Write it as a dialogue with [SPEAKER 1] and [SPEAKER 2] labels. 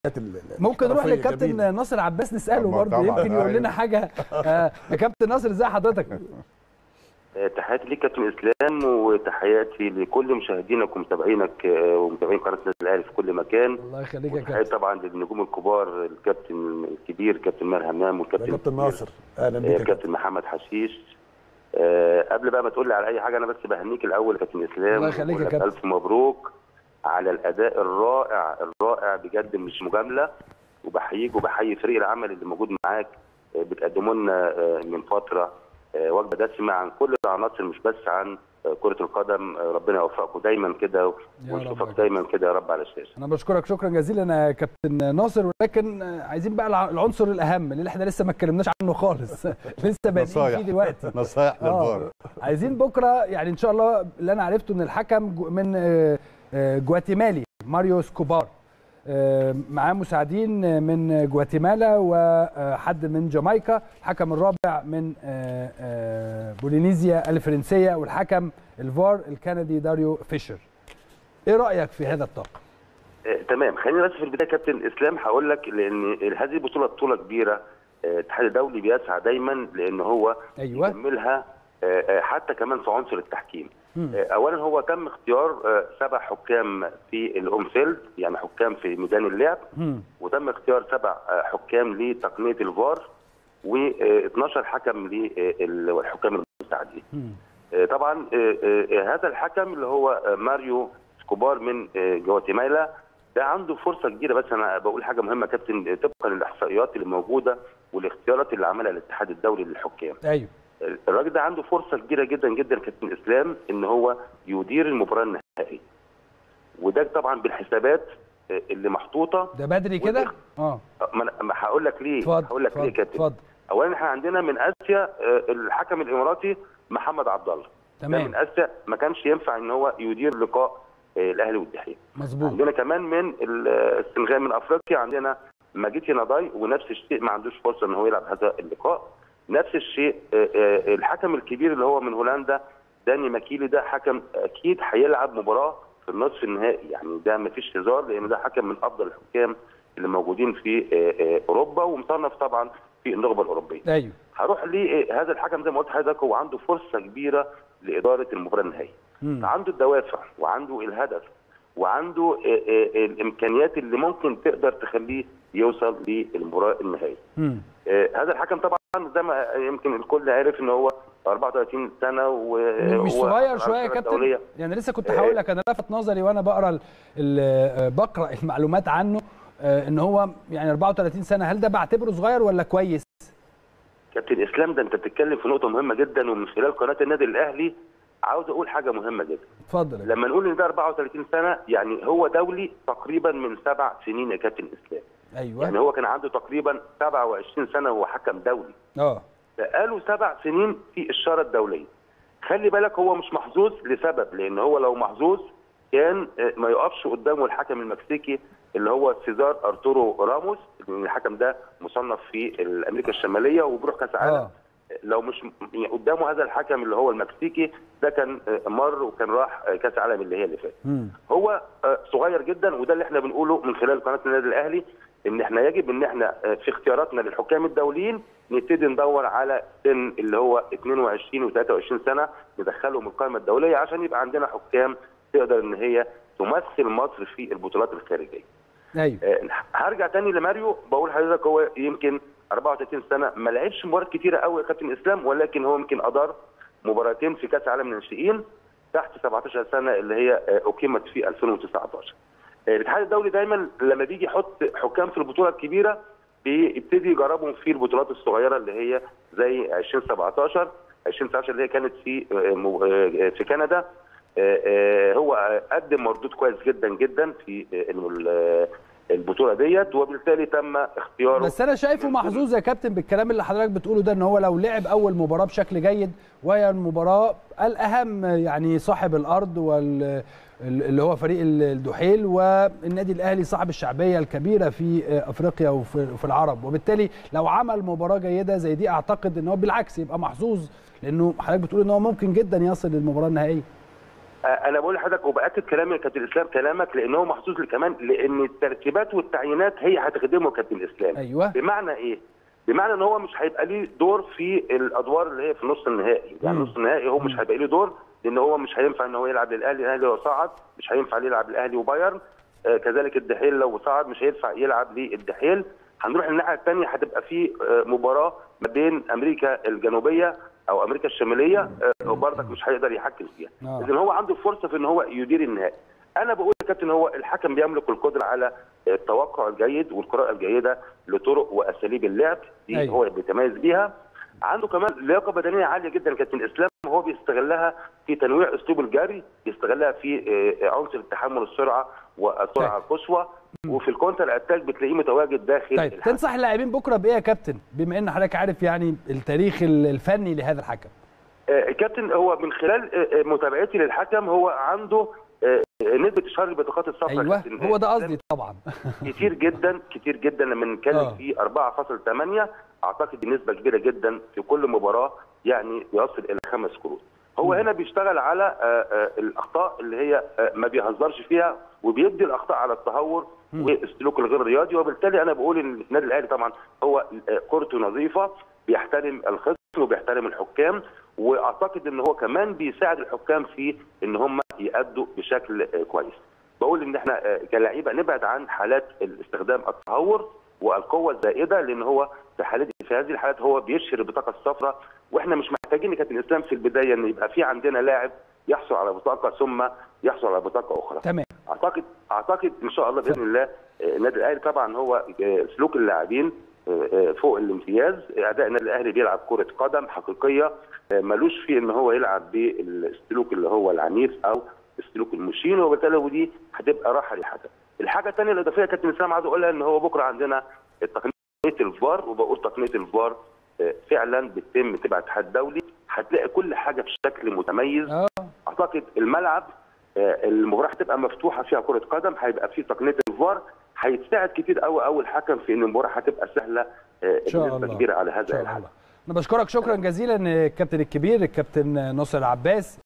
[SPEAKER 1] ممكن نروح
[SPEAKER 2] الشرفية
[SPEAKER 1] للكابتن
[SPEAKER 2] جميلة.
[SPEAKER 1] ناصر عباس نساله
[SPEAKER 2] طبعاً،
[SPEAKER 1] برضه
[SPEAKER 2] طبعاً،
[SPEAKER 1] يمكن يقول
[SPEAKER 2] أيوة.
[SPEAKER 1] لنا حاجه آه، يا كابتن ناصر ازي حضرتك
[SPEAKER 3] آه، تحياتي ليك كابتن اسلام وتحياتي لكل مشاهدينك ومتابعينك آه، ومتابعين قناه النادي الاهلي في كل مكان
[SPEAKER 1] الله يخليك يا
[SPEAKER 3] وتحياتي
[SPEAKER 1] كابتن
[SPEAKER 3] طبعا للنجوم الكبار الكابتن الكبير كابتن ماهر همام
[SPEAKER 2] يا
[SPEAKER 3] والكابتن
[SPEAKER 2] كابتن ناصر اهلا
[SPEAKER 3] آه،
[SPEAKER 2] بيك يا كابتن
[SPEAKER 3] كابتن محمد حشيش آه، قبل بقى ما تقول لي على اي حاجه انا بس بهنيك الاول يا كابتن اسلام
[SPEAKER 1] الله يخليك يا
[SPEAKER 3] وأقول لك
[SPEAKER 1] كابتن.
[SPEAKER 3] الف مبروك على الاداء الرائع الرائع بجد مش مجامله وبحييك وبحيي فريق العمل اللي موجود معاك آه، بتقدموا لنا آه، من فتره آه، وجبه دسمه عن كل العناصر مش بس عن آه، كره القدم آه، ربنا يوفقكم دايما كده
[SPEAKER 1] يا رب يا
[SPEAKER 3] ونشوفك دايما كده يا رب على الشاشه
[SPEAKER 1] انا بشكرك شكرا جزيلا يا كابتن ناصر ولكن آه، عايزين بقى الع- العنصر الاهم اللي احنا لسه ما اتكلمناش عنه خالص لسه بادئين
[SPEAKER 2] نصايح.
[SPEAKER 1] فيه دلوقتي
[SPEAKER 2] نصايح
[SPEAKER 1] آه.
[SPEAKER 2] للفار
[SPEAKER 1] عايزين بكره يعني ان شاء الله اللي انا عرفته ان الحكم جو- من آه، آه، جواتيمالي ماريو سكوبار آه، معاه مساعدين من جواتيمالا وحد من جامايكا الحكم الرابع من آه، آه، بولينيزيا الفرنسيه والحكم الفار الكندي داريو فيشر ايه رايك في هذا الطاقم
[SPEAKER 3] آه، تمام خليني بس في البدايه كابتن اسلام هقول لك لان هذه البطوله بطوله كبيره آه، الاتحاد الدولي بيسعى دايما لان هو
[SPEAKER 1] ايوه
[SPEAKER 3] يكملها آه، آه، حتى كمان في عنصر التحكيم
[SPEAKER 1] مم.
[SPEAKER 3] آه، اولا هو تم اختيار آه، سبع حكام في الاونفيلد يعني حكام في ميدان اللعب
[SPEAKER 1] مم.
[SPEAKER 3] وتم اختيار سبع آه، حكام لتقنيه الفار و12 حكم للحكام المساعدين
[SPEAKER 1] مم.
[SPEAKER 3] آه، طبعا آه، آه، هذا الحكم اللي هو آه، ماريو سكوبار من آه، جواتيمالا ده عنده فرصه كبيره بس انا بقول حاجه مهمه كابتن آه، طبقا للاحصائيات اللي موجوده والاختيارات اللي عملها الاتحاد الدولي للحكام
[SPEAKER 1] ايوه
[SPEAKER 3] الراجل ده عنده فرصه كبيره جدا جدا كابتن اسلام ان هو يدير المباراه النهائيه وده طبعا بالحسابات آه، اللي محطوطه
[SPEAKER 1] ده بدري كده اه
[SPEAKER 3] ما أنا- ما هقول لك ليه
[SPEAKER 1] اتفضل
[SPEAKER 3] هقول لك ليه يا
[SPEAKER 1] اتفضل
[SPEAKER 3] كابتن
[SPEAKER 1] اتفضل
[SPEAKER 3] اولا احنا عندنا من اسيا آه، الحكم الاماراتي محمد عبد الله ده من
[SPEAKER 1] تمام
[SPEAKER 3] اسيا ما كانش ينفع ان هو يدير لقاء آه، الاهلي والدحيح
[SPEAKER 1] مظبوط
[SPEAKER 3] عندنا كمان من ال- السنغال من افريقيا عندنا ماجيتي ناداي ونفس الشيء ما عندوش فرصه ان هو يلعب هذا اللقاء نفس الشيء آه، آه، الحكم الكبير اللي هو من هولندا داني ماكيلي ده حكم اكيد هيلعب مباراه في النصف النهائي يعني ده ما فيش هزار لان ده حكم من افضل الحكام اللي موجودين في آه، آه، اوروبا ومصنف طبعا في النخبه الاوروبيه
[SPEAKER 1] ايوه
[SPEAKER 3] هروح لهذا الحكم زي ما قلت لحضرتك هو عنده فرصه كبيره لاداره المباراه النهائيه
[SPEAKER 1] مم.
[SPEAKER 3] عنده الدوافع وعنده الهدف وعنده آه، آه، الامكانيات اللي ممكن تقدر تخليه يوصل للمباراه النهائيه.
[SPEAKER 1] مم.
[SPEAKER 3] آه، هذا الحكم طبعا زي ما يمكن الكل عارف ان هو 34 سنه و
[SPEAKER 1] مش
[SPEAKER 3] هو
[SPEAKER 1] صغير
[SPEAKER 3] حصل
[SPEAKER 1] شويه يا
[SPEAKER 3] على
[SPEAKER 1] كابتن
[SPEAKER 3] الدولية.
[SPEAKER 1] يعني لسه كنت هقول لك انا لفت نظري وانا بقرا ال- ال- بقرا المعلومات عنه آه، ان هو يعني 34 سنه هل ده بعتبره صغير ولا كويس
[SPEAKER 3] كابتن اسلام ده انت بتتكلم في نقطه مهمه جدا ومن خلال قناه النادي الاهلي عاوز اقول حاجه مهمه جدا.
[SPEAKER 1] اتفضل يا
[SPEAKER 3] لما نقول ان ده 34 سنه يعني هو دولي تقريبا من سبع سنين يا كابتن اسلام. يعني
[SPEAKER 1] ايوه
[SPEAKER 3] هو كان عنده تقريبا 27 سنه وهو حكم دولي.
[SPEAKER 1] اه
[SPEAKER 3] بقاله سبع سنين في الشاره الدوليه. خلي بالك هو مش محظوظ لسبب لان هو لو محظوظ كان آه، ما يقفش قدامه الحكم المكسيكي اللي هو سيزار ارتورو راموس لان الحكم ده مصنف في امريكا الشماليه وبيروح كاس عالم
[SPEAKER 1] اه
[SPEAKER 3] لو مش يعني قدامه هذا الحكم اللي هو المكسيكي ده كان آه، مر وكان راح آه، كاس عالم اللي هي اللي فاتت
[SPEAKER 1] مم.
[SPEAKER 3] هو آه، صغير جدا وده اللي احنا بنقوله من خلال قناه النادي الاهلي ان احنا يجب ان احنا آه، في اختياراتنا للحكام الدوليين نبتدي ندور على سن اللي هو 22 و23 سنه ندخلهم القائمه الدوليه عشان يبقى عندنا حكام تقدر ان هي تمثل مصر في البطولات الخارجيه.
[SPEAKER 1] ايوه
[SPEAKER 3] آه، هرجع تاني لماريو بقول لحضرتك هو يمكن 34 سنه ما لعبش مباريات كتيره قوي يا كابتن اسلام ولكن هو يمكن ادار مباراتين في كاس عالم الناشئين تحت 17 سنه اللي هي آه، اقيمت في 2019. آه، الاتحاد الدولي دايما لما بيجي يحط حكام في البطوله الكبيره بيبتدي يجربهم في البطولات الصغيره اللي هي زي 2017 2019 اللي هي كانت في آه، مو- آه، في كندا آه، آه، هو قدم مردود كويس جدا جدا في آه، ال- البطوله ديت وبالتالي تم اختياره
[SPEAKER 1] بس انا شايفه محظوظ يا كابتن بالكلام اللي حضرتك بتقوله ده ان هو لو لعب اول مباراه بشكل جيد وهي المباراه الاهم يعني صاحب الارض وال اللي هو فريق الدحيل والنادي الاهلي صاحب الشعبيه الكبيره في افريقيا وفي وفي العرب وبالتالي لو عمل مباراه جيده زي دي اعتقد ان هو بالعكس يبقى محظوظ لانه حضرتك بتقول ان هو ممكن جدا يصل للمباراه النهائيه
[SPEAKER 3] انا بقول لحضرتك وباكد كلامي يا كابتن اسلام كلامك لان هو محظوظ لي كمان لان الترتيبات والتعيينات هي هتخدمه كابتن اسلام
[SPEAKER 1] ايوه
[SPEAKER 3] بمعنى ايه؟ بمعنى ان هو مش هيبقى ليه دور في الادوار اللي هي في نص النهائي، يعني
[SPEAKER 1] مم.
[SPEAKER 3] نص النهائي هو مش هيبقى ليه دور لان هو مش هينفع ان هو يلعب للاهلي، الاهلي هو صعد مش هينفع يلعب الاهلي وبايرن، آه كذلك الدحيل لو صعد مش هينفع يلعب للدحيل، هنروح الناحيه الثانيه هتبقى في آه مباراه ما بين امريكا الجنوبيه او امريكا الشماليه آه وبرضك مش هيقدر يحكم فيها،
[SPEAKER 1] آه.
[SPEAKER 3] اذا هو عنده فرصه في ان هو يدير النهائي. انا بقول يا كابتن هو الحكم بيملك القدره على التوقع الجيد والقراءه الجيده لطرق واساليب اللعب دي
[SPEAKER 1] أيوة.
[SPEAKER 3] هو بيتميز بيها عنده كمان لياقه بدنيه عاليه جدا كابتن اسلام هو بيستغلها في تنويع اسلوب الجري بيستغلها في آه، عنصر التحمل السرعه والسرعه القصوى وفي الكونتر اتاك بتلاقيه متواجد داخل
[SPEAKER 1] طيب
[SPEAKER 3] الحكم.
[SPEAKER 1] تنصح اللاعبين بكره بايه يا كابتن بما ان حضرتك عارف يعني التاريخ الفني لهذا الحكم
[SPEAKER 3] آه، كابتن هو من خلال آه، آه، متابعتي للحكم هو عنده آه، آه، نسبه اشهار البطاقات الصفراء
[SPEAKER 1] ايوه
[SPEAKER 3] كابتن
[SPEAKER 1] هو ده
[SPEAKER 3] إسلام.
[SPEAKER 1] قصدي طبعا
[SPEAKER 3] كتير جدا كتير جدا لما نتكلم
[SPEAKER 1] آه.
[SPEAKER 3] في 4.8 اعتقد بنسبه كبيره جدا في كل مباراه يعني يصل الى خمس كروت. هو هنا بيشتغل على آه، آه، الاخطاء اللي هي آه، ما بيهزرش فيها وبيدي الاخطاء على التهور والسلوك الغير رياضي وبالتالي انا بقول ان النادي الاهلي طبعا هو آه، كورته نظيفه بيحترم الخصم وبيحترم الحكام واعتقد ان هو كمان بيساعد الحكام في ان هم يأدوا بشكل آه، كويس. بقول ان احنا آه، كلاعيبه نبعد عن حالات الاستخدام التهور والقوه الزائده لان هو في حالات في هذه الحالات هو بيشهر البطاقه الصفراء واحنا مش محتاجين كابتن اسلام في البدايه ان يبقى في عندنا لاعب يحصل على بطاقه ثم يحصل على بطاقه اخرى.
[SPEAKER 1] تمام
[SPEAKER 3] اعتقد اعتقد ان شاء الله باذن الله آه، النادي الاهلي طبعا هو آه، سلوك اللاعبين آه، آه، فوق الامتياز اداء النادي الاهلي بيلعب كره قدم حقيقيه آه، ملوش فيه ان هو يلعب بالسلوك اللي هو العنيف او السلوك المشين وبالتالي ودي هتبقى راحه للحكم. الحاجه الثانيه الاضافيه يا كابتن اسلام عايز اقولها ان هو بكره عندنا تقنيه الفار وبقول تقنيه الفار آه، فعلا بتتم تبع اتحاد دولي هتلاقي كل حاجه بشكل متميز
[SPEAKER 1] اه
[SPEAKER 3] اعتقد الملعب آه، المباراه هتبقى مفتوحه فيها كره قدم هيبقى في تقنيه الفار هيتساعد كتير قوي قوي الحكم في ان المباراه هتبقى سهله آه،
[SPEAKER 1] شاء
[SPEAKER 3] بنسبه
[SPEAKER 1] الله.
[SPEAKER 3] كبيره على
[SPEAKER 1] ان
[SPEAKER 3] هذا
[SPEAKER 1] شاء
[SPEAKER 3] الحال
[SPEAKER 1] الله انا بشكرك شكرا جزيلا الكابتن الكبير الكابتن ناصر عباس